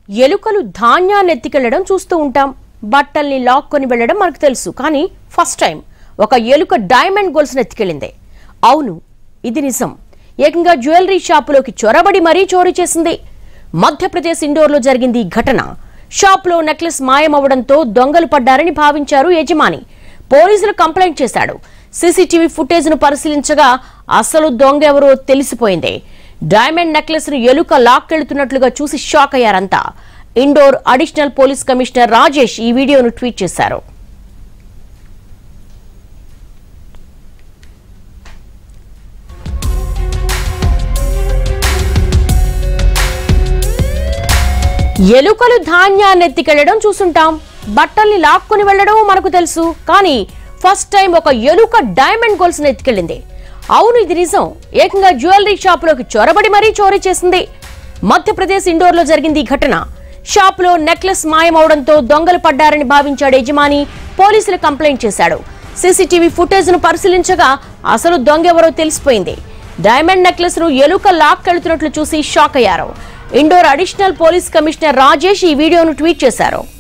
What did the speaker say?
ఎలుకలు ధాన్యాన్ని ఎత్తికెళ్లడం చూస్తూ ఉంటాం బట్టల్ని లాక్కొని వెళ్ళడం మనకు తెలుసు కానీ ఫస్ట్ టైం ఒక ఎలుక డైమండ్ గోల్స్ని ఎత్తికెళ్ళింది అవును ఇది నిజం ఏకంగా జ్యువెలరీ షాపులోకి చొరబడి మరీ చోరీ చేసింది మధ్యప్రదేశ్ ఇండోర్లో జరిగింది ఈ ఘటన షాప్లో నెక్లెస్ మాయమవడంతో దొంగలు పడ్డారని భావించారు యజమాని పోలీసులు కంప్లైంట్ చేశాడు సీసీటీవీ ఫుటేజ్ ను పరిశీలించగా అసలు దొంగ ఎవరో తెలిసిపోయింది డైమండ్ నెక్లెస్ ను ఎలుక లాక్కెళ్తున్నట్లుగా చూసి షాక్ అయ్యారంతా Indore additional police commissioner Rajesh ఈ వీడియోను ట్వీట్ చేశారు ఎలుకలు ధాన్యాన్ని ఎత్తికెళ్లడం చూసుంటాం బట్టల్ని లాక్కొని వెళ్లడం మనకు తెలుసు కానీ ఫస్ట్ టైం ఒక ఎలుక డైమండ్ గోల్స్ ఎత్తికెళ్ళింది అవును ఇది నిజం ఏకంగా జ్యువెలరీ షాపులోకి చొరబడి మరీ చోరీ చేసింది మధ్యప్రదేశ్ ఇండోర్లో జరిగింది ఈ ఘటన షాపులో నెక్లెస్ మాయమవడంతో దొంగలు పడ్డారని భావించాడు యజమాని పోలీసులు కంప్లైంట్ చేశాడు సీసీటీవీ ఫుటేజ్ ను పరిశీలించగా అసలు దొంగ ఎవరో తెలిసిపోయింది డైమండ్ నెక్లెస్ ను ఎలుక లాక్కెళ్తున్నట్లు చూసి షాక్ అయ్యారు Indore additional police commissioner Rajesh ఈ వీడియోను ట్వీట్ చేశారు